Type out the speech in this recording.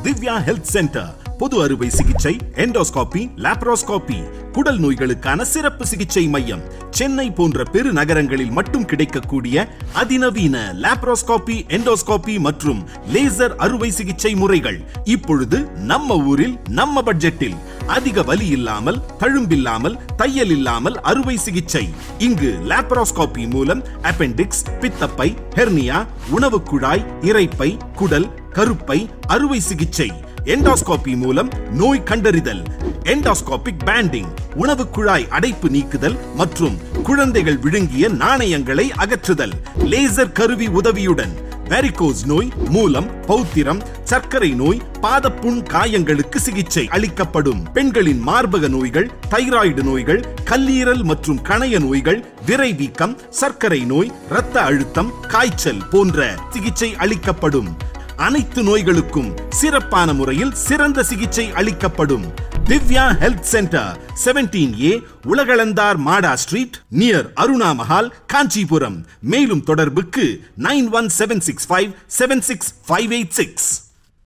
Divya health centre பொது அறுவை சிகிச்சை எண்டோஸ்கோபி லாப்ரோஸ்கோபி குடல் நோய்களுக்கான சிறப்பு சிகிச்சை மையம் சென்னை போன்ற பெருநகரங்களில் மட்டும் கிடைக்கக்கூடிய அதிநவீன லாப்ரோஸ்கோபி எண்டோஸ்கோபி மற்றும் லேசர் அறுவை சிகிச்சை முறைகள் இப்பொழுது நம்ம ஊரில் நம்ம பட்ஜெட்டில் அதிக வலி இல்லாமல் தழும்பில்லாமல் தையல் இல்லாமல் அறுவை சிகிச்சை இங்கு லாப்ரோஸ்கோபி மூலம் அப்பெண்டிக்ஸ் பித்தப்பை ஹெர்னியா உணவு குழாய் இரைப்பை குடல் கருப்பை அறுவை சிகிச்சை எண்டோஸ்கோபி மூலம் நோய் கண்டறிதல் எண்டோஸ்கோபிக் பேண்டிங் உணவு குழாய் அடைப்பு நீக்குதல் மற்றும் குழந்தைகள் விழுங்கிய நாணயங்களை அகற்றுதல் லேசர் கருவி உதவியுடன் வெரிகோஸ் நோய் மூலம் பௌத்திரம் சர்க்கரை நோய் பாதப்புண் காயங்களுக்கு சிகிச்சை அளிக்கப்படும் பெண்களின் மார்பக நோய்கள் தைராய்டு நோய்கள் கல்லீரல் மற்றும் கணைய நோய்கள் விரைவீக்கம் சர்க்கரை நோய் இரத்த அழுத்தம் காய்ச்சல் போன்ற சிகிச்சை அளிக்கப்படும் அனைத்து நோய்களுக்கும் சிறப்பான முறையில் சிறந்த சிகிச்சை அளிக்கப்படும் Divya health centre seventeen A Ulagalandar Mada street near Aruna Mahal Kanchipuram மேலும் தொடர்புக்கு nine one seven six five seven six five eight six